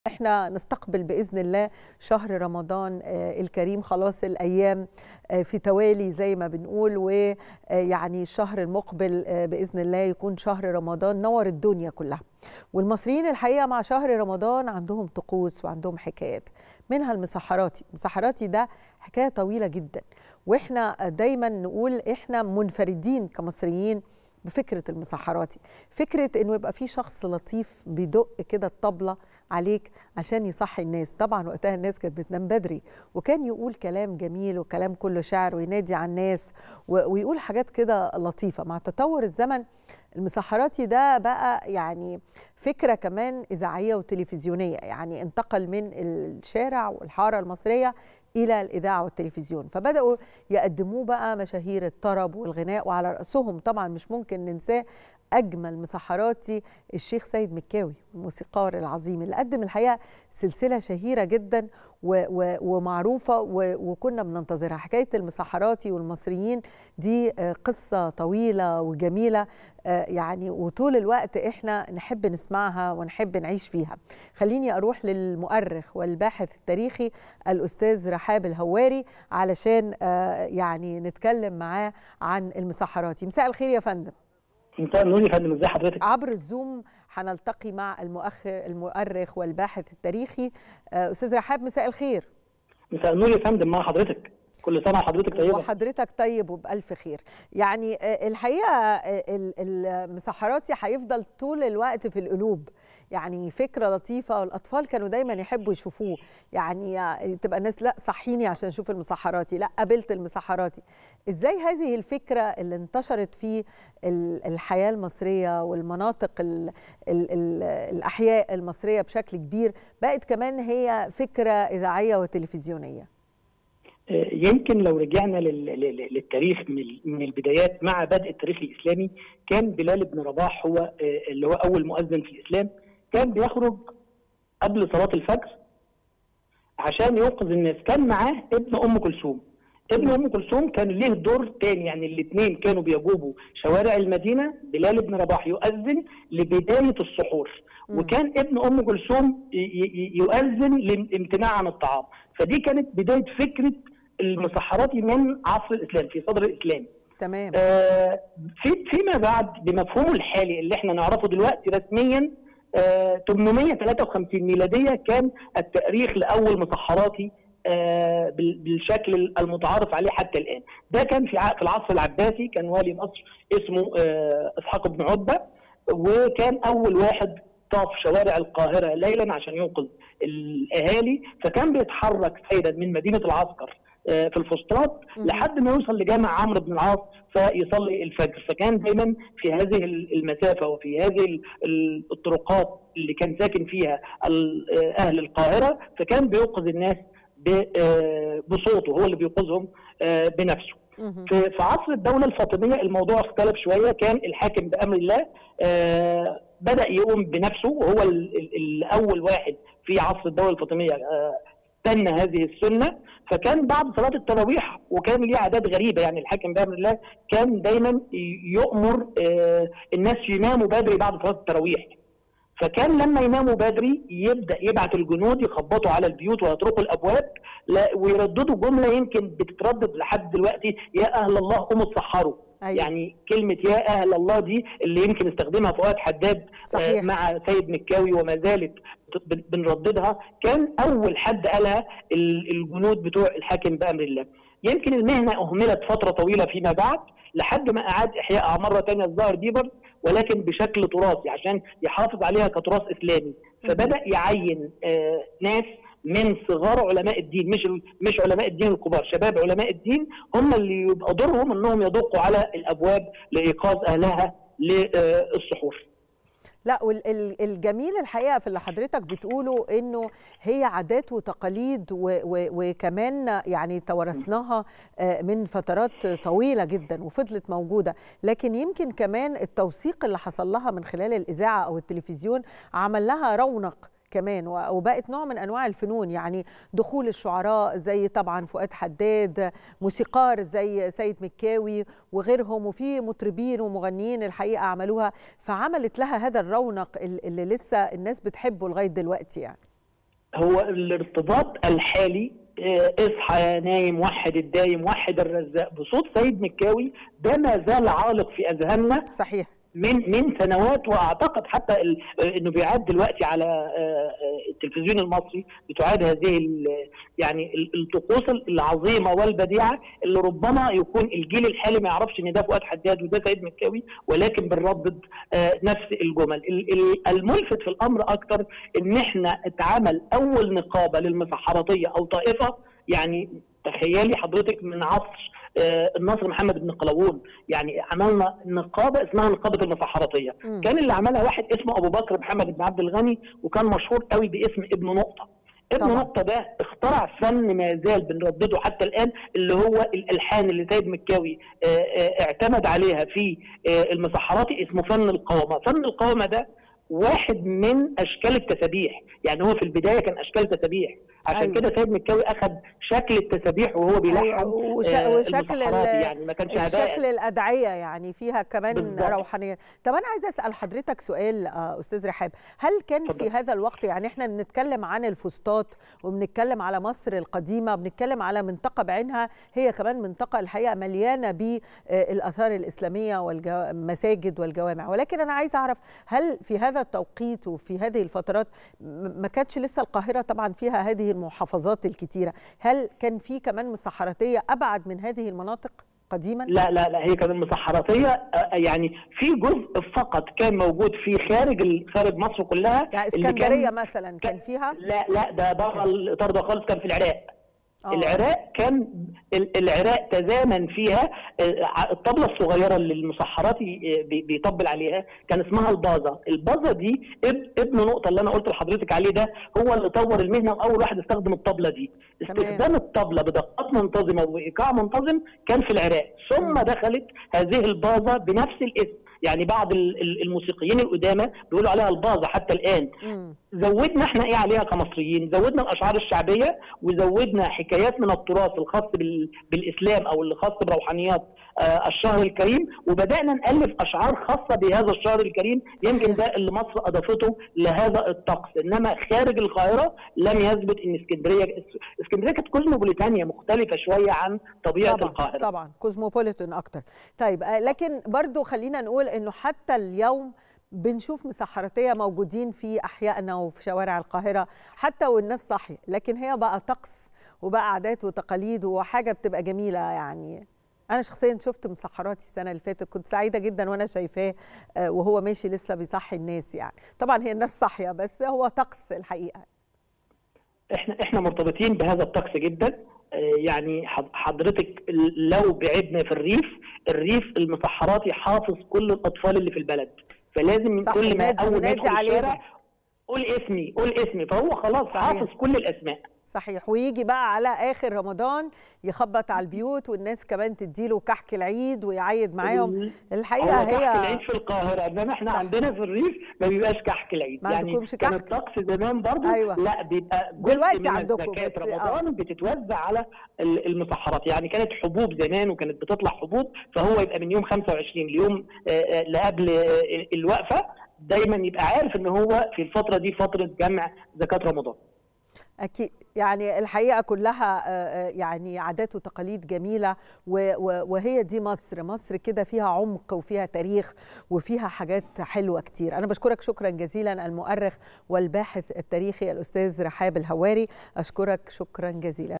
احنا نستقبل باذن الله شهر رمضان الكريم خلاص الايام في توالي زي ما بنقول ويعني الشهر المقبل باذن الله يكون شهر رمضان نور الدنيا كلها والمصريين الحقيقه مع شهر رمضان عندهم طقوس وعندهم حكايات منها المسحراتي المسحراتي ده حكايه طويله جدا واحنا دايما نقول احنا منفردين كمصريين بفكره المسحراتي فكره انه يبقى في شخص لطيف بيدق كده الطبله عليك عشان يصحي الناس طبعا وقتها الناس كانت بتنام بدري وكان يقول كلام جميل وكلام كله شعر وينادي على الناس ويقول حاجات كده لطيفه مع تطور الزمن المسحراتي ده بقى يعني فكره كمان اذاعيه وتلفزيونيه يعني انتقل من الشارع والحاره المصريه الى الاذاعه والتلفزيون فبداوا يقدموه بقى مشاهير الطرب والغناء وعلى راسهم طبعا مش ممكن ننساه اجمل مسحراتي الشيخ سيد مكاوي الموسيقار العظيم اللي قدم الحقيقه سلسله شهيره جدا و و ومعروفه و وكنا بننتظرها حكايه المسحراتي والمصريين دي قصه طويله وجميله يعني وطول الوقت احنا نحب نسمعها ونحب نعيش فيها خليني اروح للمؤرخ والباحث التاريخي الاستاذ رحاب الهواري علشان يعني نتكلم معاه عن المسحراتي مساء الخير يا فندم مساء النور يا فندم ازي حضرتك عبر الزوم هنلتقي مع المؤخر المؤرخ والباحث التاريخي استاذ رحاب مساء الخير مساء النور يا فندم مع حضرتك كل سنه وحضرتك طيبه وحضرتك طيب وبالف خير يعني الحقيقه المسحراتي هيفضل طول الوقت في القلوب يعني فكره لطيفه والاطفال كانوا دايما يحبوا يشوفوه يعني تبقى الناس لا صحيني عشان اشوف المسحراتي لا قابلت المسحراتي ازاي هذه الفكره اللي انتشرت في الحياه المصريه والمناطق ال ال ال الاحياء المصريه بشكل كبير بقت كمان هي فكره اذاعيه وتلفزيونيه يمكن لو رجعنا للتاريخ من البدايات مع بدء التاريخ الاسلامي كان بلال بن رباح هو اللي هو اول مؤذن في الاسلام كان بيخرج قبل صلاه الفجر عشان يوقظ الناس كان معاه ابن ام كلثوم ابن ام كلثوم كان ليه دور تاني يعني الاثنين كانوا بيجوبوا شوارع المدينه بلال بن رباح يؤذن لبدايه السحور وكان ابن ام كلثوم يؤذن للامتناع عن الطعام فدي كانت بدايه فكره المسحراتي من عصر الاسلام في صدر الاسلام تمام آه في فيما بعد بمفهومه الحالي اللي احنا نعرفه دلوقتي رسميا آه 853 ميلاديه كان التاريخ لاول مسحراتي آه بالشكل المتعارف عليه حتى الان ده كان في في العصر العباسي كان والي مصر اسمه آه اسحاق بن عتبه وكان اول واحد طاف شوارع القاهره ليلا عشان ينقذ الاهالي فكان بيتحرك سيدا من مدينه العسكر في الفسطاط لحد ما يوصل لجامع عمرو بن العاص فيصلي الفجر فكان دايما في هذه المسافه وفي هذه الطرقات اللي كان ساكن فيها اهل القاهره فكان بيوقظ الناس بصوته هو اللي بيوقظهم بنفسه في عصر الدوله الفاطميه الموضوع اختلف شويه كان الحاكم بامر الله بدا يقوم بنفسه وهو الاول واحد في عصر الدوله الفاطميه سن هذه السنه فكان بعد صلاه التراويح وكان ليه عادات غريبه يعني الحاكم بامر الله كان دايما يؤمر الناس يناموا بدري بعد صلاه التراويح فكان لما يناموا بدري يبدا يبعت الجنود يخبطوا على البيوت ويطرقوا الابواب ويرددوا جمله يمكن بتتردد لحد دلوقتي يا اهل الله قوموا اتسحروا أيوة. يعني كلمة يا أهل الله دي اللي يمكن استخدمها فؤاد حداد صحيح. مع سيد مكاوي وما زالت بنرددها كان أول حد قالها الجنود بتوع الحاكم بأمر الله يمكن المهنة أهملت فترة طويلة فيما بعد لحد ما أعاد إحيائها مرة ثانية الظاهر بيبر ولكن بشكل تراثي عشان يحافظ عليها كتراث إسلامي فبدأ يعين آه ناس من صغار علماء الدين مش مش علماء الدين الكبار شباب علماء الدين هم اللي يبقى دورهم انهم يدقوا على الابواب لايقاظ اهلها للسحور لا والجميل الحقيقه في اللي حضرتك بتقوله انه هي عادات وتقاليد وكمان يعني توارثناها من فترات طويله جدا وفضلت موجوده لكن يمكن كمان التوثيق اللي حصل لها من خلال الاذاعه او التلفزيون عمل لها رونق كمان وبقت نوع من انواع الفنون يعني دخول الشعراء زي طبعا فؤاد حداد موسيقار زي سيد مكاوي وغيرهم وفي مطربين ومغنيين الحقيقه عملوها فعملت لها هذا الرونق اللي لسه الناس بتحبه لغايه دلوقتي يعني هو الارتباط الحالي آه، اصحى يا نايم وحد الدايم وحد الرزاق بصوت سيد مكاوي ده ما زال عالق في اذهاننا صحيح من من سنوات واعتقد حتى ال- انه بيعاد دلوقتي على آه، آه، التلفزيون المصري بتعاد هذه ال- يعني ال- الطقوس العظيمه والبديعه اللي ربما يكون الجيل الحالي ما يعرفش ان ده فؤاد حداد وده سيد مكاوي ولكن بنردد آه، نفس الجمل ال- ال- الملفت في الامر اكتر ان احنا اتعمل اول نقابه للمسحراتيه او طائفه يعني تخيلي حضرتك من عصر آه، الناصر محمد بن قلاوون يعني عملنا نقابه اسمها نقابه المسحراتيه مم. كان اللي عملها واحد اسمه ابو بكر محمد بن عبد الغني وكان مشهور قوي باسم ابن نقطه ابن طبعا. نقطه ده اخترع فن ما زال بنردده حتى الان اللي هو الالحان اللي سيد مكاوي آه، آه، اعتمد عليها في آه، المسحراتي اسمه فن القومه فن القومه ده واحد من اشكال التسابيح يعني هو في البدايه كان اشكال تسابيح عشان أيوة. كده سيد مكاوي اخذ شكل التسابيح وهو بيلحن أيوة، وش- آه، وشكل ال- المسحراتي يعني ما كانش الشكل هباء الأدعية يعني فيها كمان بالضبط. روحانية طب أنا عايزة أسأل حضرتك سؤال آه، أستاذ رحاب هل كان في اتفضل. هذا الوقت يعني إحنا بنتكلم عن الفسطاط وبنتكلم على مصر القديمة بنتكلم على منطقة بعينها هي كمان منطقة الحقيقة مليانة بالآثار الإسلامية والمساجد والجوامع ولكن أنا عايزة أعرف هل في هذا التوقيت وفي هذه الفترات م- ما كانتش لسه القاهرة طبعا فيها هذه المحافظات الكتيرة هل كان في كمان مسحراتية أبعد من هذه المناطق قديما؟ لا لا لا هي كانت مسحراتيه آه، يعني في جزء فقط كان موجود في خارج ال- خارج مصر كلها يعني اللي اسكندرية كان- مثلا كان فيها؟ لا لا ده بره الاطار ده خالص كان في العراق آه. العراق كان ال- العراق تزامن فيها آه، الطبله الصغيره اللي المسحراتي آه، بي- بيطبل عليها كان اسمها البازه، البازه دي اب- ابن نقطه اللي انا قلت لحضرتك عليه ده هو اللي طور المهنه واول واحد استخدم الطبله دي، تمام. استخدام الطبله بدقات منتظمه وايقاع منتظم كان في العراق، ثم دخلت هذه البازه بنفس الاسم، يعني بعض ال- ال- الموسيقيين القدامى بيقولوا عليها البازه حتى الان، مم. زودنا احنا ايه عليها كمصريين زودنا الاشعار الشعبيه وزودنا حكايات من التراث الخاص بال... بالاسلام او اللي خاص بروحانيات آه الشهر الكريم وبدانا نالف اشعار خاصه بهذا الشهر الكريم صحيح. يمكن ده اللي مصر اضافته لهذا الطقس انما خارج القاهره لم يثبت ان اسكندريه اسكندريه كانت كوزموبوليتانيا مختلفه شويه عن طبيعه طبعا القاهره طبعا كوزموبوليتان اكتر طيب آه، لكن برضو خلينا نقول انه حتى اليوم بنشوف مسحراتية موجودين في أحيائنا وفي شوارع القاهرة حتى والناس صاحية لكن هي بقى طقس وبقى عادات وتقاليد وحاجة بتبقى جميلة يعني أنا شخصيا شفت مسحراتي السنة اللي فاتت كنت سعيدة جدا وأنا شايفاه آه، وهو ماشي لسه بيصحي الناس يعني طبعا هي الناس صاحية بس هو طقس الحقيقة احنا احنا مرتبطين بهذا الطقس جدا آه، يعني حض- حضرتك لو بعدنا في الريف الريف المسحراتي حافظ كل الاطفال اللي في البلد فلازم من صح، كل ما ينادي- اول ما ينادي يدخل عليهم. الشارع قول اسمي قول اسمي فهو خلاص صحيح. حافظ كل الاسماء صحيح ويجي بقى على اخر رمضان يخبط على البيوت والناس كمان تديله كحك العيد ويعيد معاهم الحقيقه هو كحك هي العيد في القاهره انما احنا صح. عندنا في الريف ما بيبقاش كحك العيد ما يعني عندكمش كان كحك؟ الطقس زمان برضه أيوة. لا بيبقى جزء دلوقتي من عندكم زكاة بس، آه. رمضان بتتوزع على ال- المسحرات يعني كانت حبوب زمان وكانت بتطلع حبوب فهو يبقى من يوم 25 ليوم آه، آه، لقبل آه، الوقفه دايما يبقى عارف ان هو في الفتره دي فتره جمع زكاه رمضان اكيد يعني الحقيقه كلها آه، آه، يعني عادات وتقاليد جميله و- و- وهي دي مصر مصر كده فيها عمق وفيها تاريخ وفيها حاجات حلوه كتير انا بشكرك شكرا جزيلا المؤرخ والباحث التاريخي الاستاذ رحاب الهواري اشكرك شكرا جزيلا